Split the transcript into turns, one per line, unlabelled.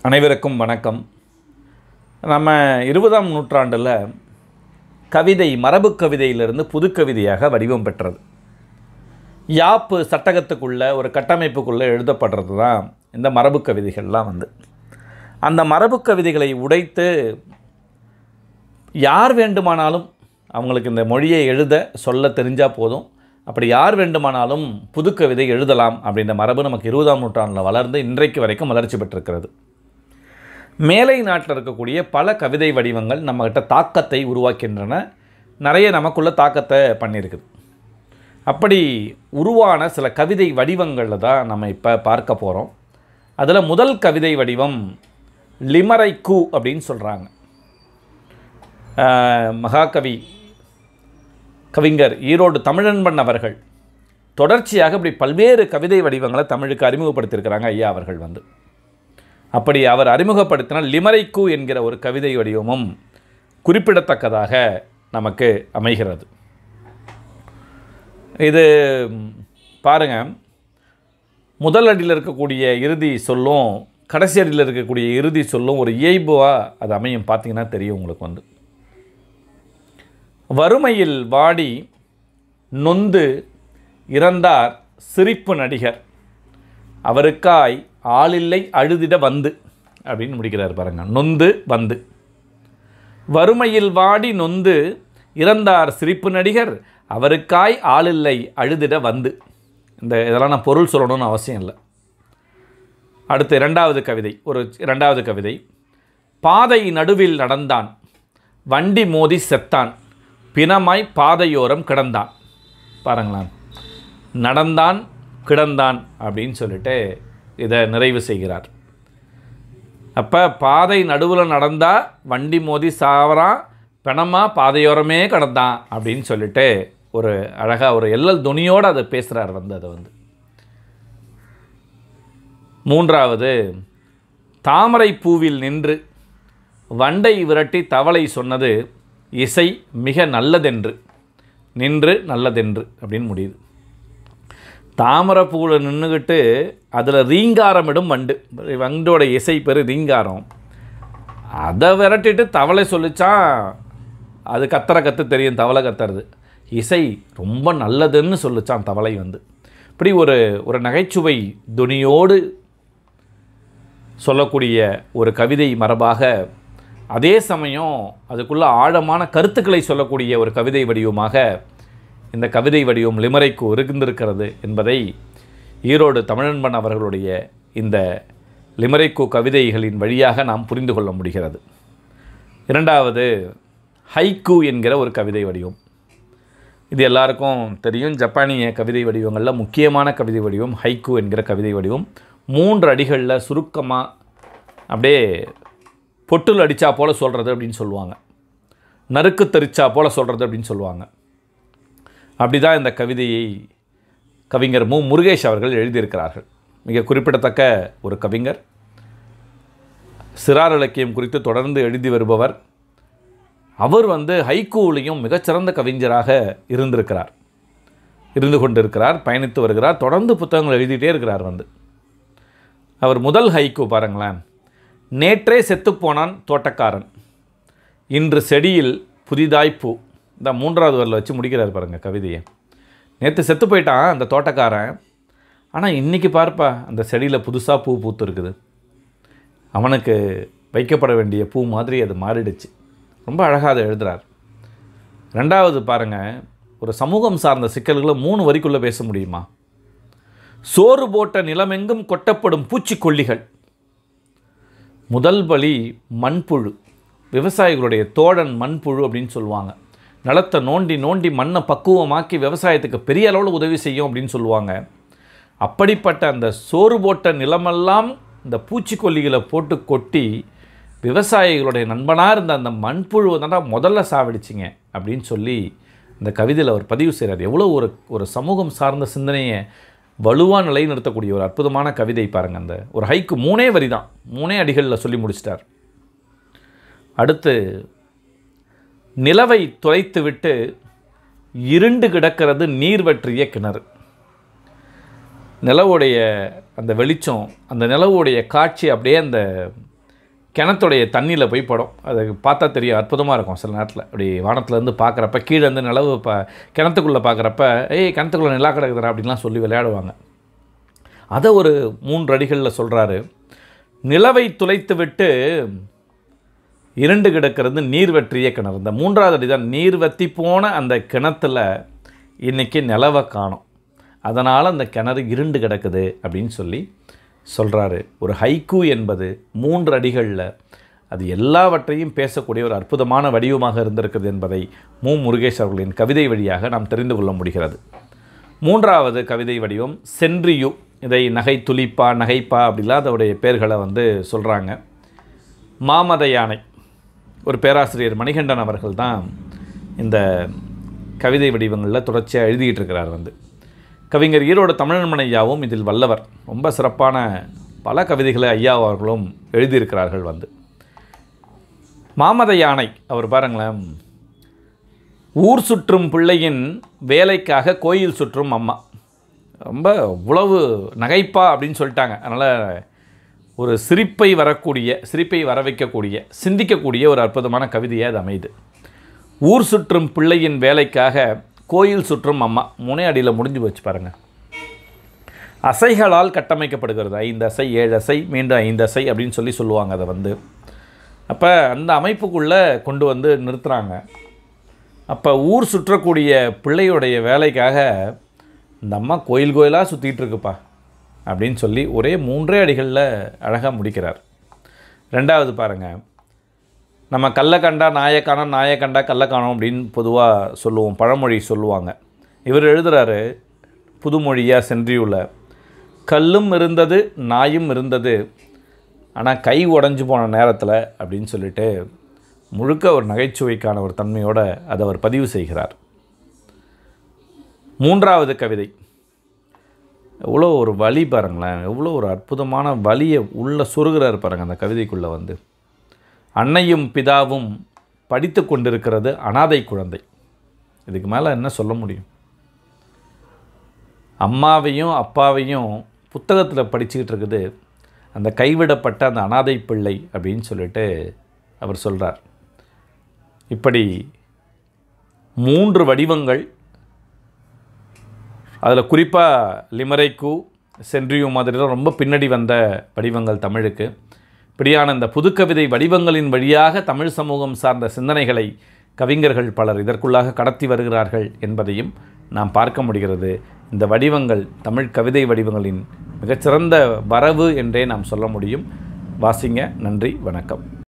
அனைவருக்கும் வணக்கம் நம்ம இருபதாம் நூற்றாண்டில் கவிதை மரபு கவிதையிலிருந்து புதுக்கவிதையாக வடிவம் பெற்றது யாப்பு சட்டகத்துக்குள்ள ஒரு கட்டமைப்புக்குள்ளே எழுதப்படுறது தான் இந்த மரபு கவிதைகள்லாம் வந்து அந்த மரபு கவிதைகளை உடைத்து யார் வேண்டுமானாலும் அவங்களுக்கு இந்த மொழியை எழுத சொல்ல தெரிஞ்சால் போதும் அப்படி யார் வேண்டுமானாலும் புதுக்கவிதை எழுதலாம் அப்படின்ற மரபு நமக்கு இருபதாம் நூற்றாண்டில் வளர்ந்து இன்றைக்கு வரைக்கும் வளர்ச்சி பெற்றிருக்கிறது மேலை நாட்டில் இருக்கக்கூடிய பல கவிதை வடிவங்கள் நம்மக்கிட்ட தாக்கத்தை உருவாக்கின்றன நிறைய நமக்குள்ள தாக்கத்தை பண்ணியிருக்குது அப்படி உருவான சில கவிதை வடிவங்களில் தான் நம்ம இப்போ பார்க்க போகிறோம் அதில் முதல் கவிதை வடிவம் லிமரைக்கு அப்படின்னு சொல்கிறாங்க மகாகவி கவிஞர் ஈரோடு தமிழன்பன் அவர்கள் தொடர்ச்சியாக இப்படி பல்வேறு கவிதை வடிவங்களை தமிழுக்கு அறிமுகப்படுத்தியிருக்கிறாங்க ஐயா அவர்கள் வந்து அப்படி அவர் அறிமுகப்படுத்தின லிமரைக்கு என்கிற ஒரு கவிதை வடிவமும் குறிப்பிடத்தக்கதாக நமக்கு அமைகிறது இது பாருங்க முதல் அடியில் இருக்கக்கூடிய இறுதி சொல்லும் கடைசி அடியில் இருக்கக்கூடிய இறுதி சொல்லும் ஒரு இயல்புவாக அது அமையும் பார்த்தீங்கன்னா தெரியும் உங்களுக்கு வந்து வறுமையில் வாடி நொந்து இறந்தார் சிரிப்பு நடிகர் அவருக்காய் ஆளில்லை அழுதிட வந்து அப்படின்னு முடிக்கிறார் பாருங்க நொந்து வந்து வறுமையில் வாடி நொந்து இறந்தார் சிரிப்பு நடிகர் அவருக்காய் ஆளில்லை அழுதிட வந்து இந்த இதெல்லாம் நான் பொருள் சொல்லணும்னு அவசியம் இல்லை அடுத்து இரண்டாவது கவிதை ஒரு இரண்டாவது கவிதை பாதை நடுவில் நடந்தான் வண்டி மோதி செத்தான் பிணமாய் பாதையோரம் கிடந்தான் பாருங்களேன் நடந்தான் கிடந்தான் அப்படின்னு சொல்லிட்டு இதை நிறைவு செய்கிறார் அப்போ பாதை நடுவில் நடந்தால் வண்டி மோதி சாவறான் பிணமாக பாதையோரமே கிடந்தான் அப்படின்னு சொல்லிட்டு ஒரு அழகாக ஒரு எல்லல் துணியோடு அதை பேசுகிறார் வந்து அதை வந்து மூன்றாவது தாமரை பூவில் நின்று வண்டை விரட்டி தவளை சொன்னது இசை மிக நல்லதென்று நின்று நல்லதென்று அப்படின்னு முடியுது தாமரைப்பூவில் நின்றுக்கிட்டு அதில் ரீங்காரமிடும் வண்டு வண்டோட இசை பெரு ரீங்காரம் அதை விரட்டிட்டு தவளை சொல்லிச்சான் அது கத்துற கற்று தெரியும் தவளை கத்துறது இசை ரொம்ப நல்லதுன்னு சொல்லிச்சான் தவளை வந்து இப்படி ஒரு ஒரு நகைச்சுவை துணியோடு சொல்லக்கூடிய ஒரு கவிதை மரபாக அதே சமயம் அதுக்குள்ள ஆழமான கருத்துக்களை சொல்லக்கூடிய ஒரு கவிதை வடிவமாக இந்த கவிதை வடிவம் லிமரைக்கு இருந்திருக்கிறது என்பதை ஈரோடு தமிழன்பன் அவர்களுடைய இந்த லிமரைக்கு கவிதைகளின் வழியாக நாம் புரிந்து கொள்ள முடிகிறது இரண்டாவது ஹைக்கு என்கிற ஒரு கவிதை வடிவம் இது எல்லாருக்கும் தெரியும் ஜப்பானிய கவிதை வடிவங்களில் முக்கியமான கவிதை வடிவம் ஹைக்கு என்கிற கவிதை வடிவம் மூன்று அடிகளில் சுருக்கமாக அப்படியே பொட்டுல் அடித்தா போல் சொல்கிறது அப்படின்னு சொல்லுவாங்க நறுக்கு தெரிச்சா போல் சொல்கிறது அப்படின்னு சொல்லுவாங்க அப்படி தான் இந்த கவிதையை கவிஞர் மு முருகேஷ் அவர்கள் எழுதியிருக்கிறார்கள் மிக குறிப்பிடத்தக்க ஒரு கவிஞர் சிறார் இலக்கியம் குறித்து தொடர்ந்து எழுதி வருபவர் அவர் வந்து ஹைக்கூலையும் மிகச்சிறந்த கவிஞராக இருந்திருக்கிறார் இருந்து கொண்டிருக்கிறார் பயணித்து வருகிறார் தொடர்ந்து புத்தகங்கள் எழுதிட்டே இருக்கிறார் வந்து அவர் முதல் ஹைக்கூ பாருங்களேன் நேற்றே செத்துப்போனான் தோட்டக்காரன் இன்று செடியில் புதிதாய் பூ இந்த மூன்றாவது வரல வச்சு முடிக்கிறார் பாருங்கள் கவிதையை நேற்று செத்து போயிட்டான் அந்த தோட்டக்காரன் ஆனால் இன்றைக்கி பார்ப்பா அந்த செடியில் புதுசாக பூ பூத்து இருக்குது அவனுக்கு வைக்கப்பட வேண்டிய பூ மாதிரி அது மாறிடுச்சு ரொம்ப அழகாக அதை எழுதுகிறார் ரெண்டாவது பாருங்கள் ஒரு சமூகம் சார்ந்த சிக்கல்களை மூணு வரிக்குள்ளே பேச முடியுமா சோறு போட்ட நிலமெங்கும் கொட்டப்படும் பூச்சிக்கொல்லிகள் முதல் பலி மண்புழு விவசாயிகளுடைய தோழன் மண்புழு அப்படின்னு சொல்லுவாங்க நிலத்தை நோண்டி நோண்டி மண்ணை பக்குவமாக்கி விவசாயத்துக்கு பெரிய அளவில் உதவி செய்யும் அப்படின்னு சொல்லுவாங்க அப்படிப்பட்ட அந்த சோறு போட்ட நிலமெல்லாம் இந்த பூச்சிக்கொல்லிகளை போட்டு கொட்டி விவசாயிகளுடைய நண்பனாக இருந்த அந்த மண்புழுவை தான் முதல்ல சாவடிச்சிங்க அப்படின்னு சொல்லி இந்த கவிதையில் அவர் பதிவு செய்கிறார் எவ்வளோ ஒரு ஒரு சமூகம் சார்ந்த சிந்தனையை வலுவாக நிலைநிறுத்தக்கூடிய ஒரு அற்புதமான கவிதை பாருங்கள் அந்த ஒரு ஹைக்கு மூணே வரி தான் மூணே அடிகளில் சொல்லி முடிச்சிட்டார் அடுத்து நிலவை துளைத்துவிட்டு இருண்டு கிடக்கிறது நீர் வற்றிய கிணறு நிலவுடைய அந்த வெளிச்சம் அந்த நிலவுடைய காட்சி அப்படியே அந்த கிணத்துடைய தண்ணியில் போய் படும் அது பார்த்தா தெரியும் அற்புதமாக இருக்கும் சில நேரத்தில் அப்படி வானத்துலேருந்து பார்க்குறப்ப கீழே இருந்து நிலவு ப கிணத்துக்குள்ளே பார்க்குறப்ப ஏய் கிணத்துக்குள்ளே நிலா கிடக்குதுடா அப்படின்லாம் சொல்லி விளையாடுவாங்க அதை ஒரு மூன்று அடிகளில் சொல்கிறாரு நிலவை துளைத்து விட்டு இரண்டு கிடக்கிறது நீர் வற்றிய கிணறு இந்த மூன்றாவது அடி தான் நீர் வற்றி போன அந்த கிணத்துல இன்றைக்கி நிலவை காணும் அதனால் அந்த கிணறு இருண்டு கிடக்குது அப்படின்னு சொல்லி சொல்கிறாரு ஒரு ஹைக்கூ என்பது மூன்று அடிகளில் அது எல்லாவற்றையும் பேசக்கூடிய ஒரு அற்புதமான வடிவமாக இருந்திருக்கிறது என்பதை மு முருகேஷ் அவர்களின் கவிதை வழியாக நாம் தெரிந்து கொள்ள முடிகிறது மூன்றாவது கவிதை வடிவம் சென்றியு இதை நகை துளிப்பா நகைப்பா அப்படிலாம் அதோடைய பேர்களை வந்து சொல்கிறாங்க மாமத யானை ஒரு பேராசிரியர் மணிகண்டன் அவர்கள் தான் இந்த கவிதை வடிவங்களில் தொடர்ச்சியாக எழுதிக்கிட்டு இருக்கிறார் வந்து கவிஞர் ஈரோடு தமிழன்மன் ஐயாவும் இதில் வல்லவர் ரொம்ப சிறப்பான பல கவிதைகளை ஐயா அவர்களும் எழுதியிருக்கிறார்கள் வந்து மாமத யானை அவர் பாருங்களேன் ஊர் சுற்றும் பிள்ளையின் வேலைக்காக கோயில் சுற்றும் அம்மா ரொம்ப இவ்வளவு நகைப்பா அப்படின்னு சொல்லிட்டாங்க அதனால் ஒரு சிரிப்பை வரக்கூடிய சிரிப்பை வர வைக்கக்கூடிய சிந்திக்கக்கூடிய ஒரு அற்புதமான கவிதையாக அது அமையுது ஊர் சுற்றும் பிள்ளையின் வேலைக்காக கோயில் சுற்றும் அம்மா முனை அடியில் முடிஞ்சு வச்சு பாருங்கள் அசைகளால் கட்டமைக்கப்படுகிறது ஐந்து அசை ஏழு அசை மீண்டும் ஐந்து அசை அப்படின்னு சொல்லி சொல்லுவாங்க அதை வந்து அப்போ அந்த அமைப்புக்குள்ளே கொண்டு வந்து நிறுத்துகிறாங்க அப்போ ஊர் சுற்றக்கூடிய பிள்ளையுடைய வேலைக்காக இந்த அம்மா கோயில் கோயிலாக சுற்றிட்டு இருக்குப்பா அப்படின்னு சொல்லி ஒரே மூன்றே அடிகளில் அழகாக முடிக்கிறார் ரெண்டாவது பாருங்கள் நம்ம கல்லை கண்டா நாயை காணோம் நாயை கண்டா கல்லை காணோம் அப்படின்னு பொதுவாக சொல்லுவோம் பழமொழி சொல்லுவாங்க இவர் எழுதுகிறாரு புதுமொழியாக சென்றியுள்ள கல்லும் இருந்தது நாயும் இருந்தது ஆனால் கை உடஞ்சி போன நேரத்தில் அப்படின்னு சொல்லிட்டு முழுக்க ஒரு நகைச்சுவைக்கான ஒரு தன்மையோட அதை அவர் பதிவு செய்கிறார் மூன்றாவது கவிதை எவ்வளோ ஒரு வலி பாருங்களேன் எவ்வளோ ஒரு அற்புதமான வலியை உள்ளே சொருகிறார் பாருங்க அந்த கவிதைக்குள்ளே வந்து அன்னையும் பிதாவும் படித்து கொண்டிருக்கிறது அனாதை குழந்தை இதுக்கு மேலே என்ன சொல்ல முடியும் அம்மாவையும் அப்பாவையும் புத்தகத்தில் படிச்சுக்கிட்டு இருக்குது அந்த கைவிடப்பட்ட அந்த அனாதை பிள்ளை அப்படின்னு சொல்லிட்டு அவர் சொல்கிறார் இப்படி மூன்று வடிவங்கள் அதில் குறிப்பாக லிமரைக்கு சென்றியு மாதிரிலாம் ரொம்ப பின்னாடி வந்த வடிவங்கள் தமிழுக்கு இப்படியான இந்த புதுக்கவிதை வடிவங்களின் வழியாக தமிழ் சமூகம் சார்ந்த சிந்தனைகளை கவிஞர்கள் பலர் இதற்குள்ளாக கடத்தி வருகிறார்கள் என்பதையும் நாம் பார்க்க முடிகிறது இந்த வடிவங்கள் தமிழ் கவிதை வடிவங்களின் மிகச்சிறந்த வரவு என்றே நாம் சொல்ல முடியும் வாசிங்க நன்றி வணக்கம்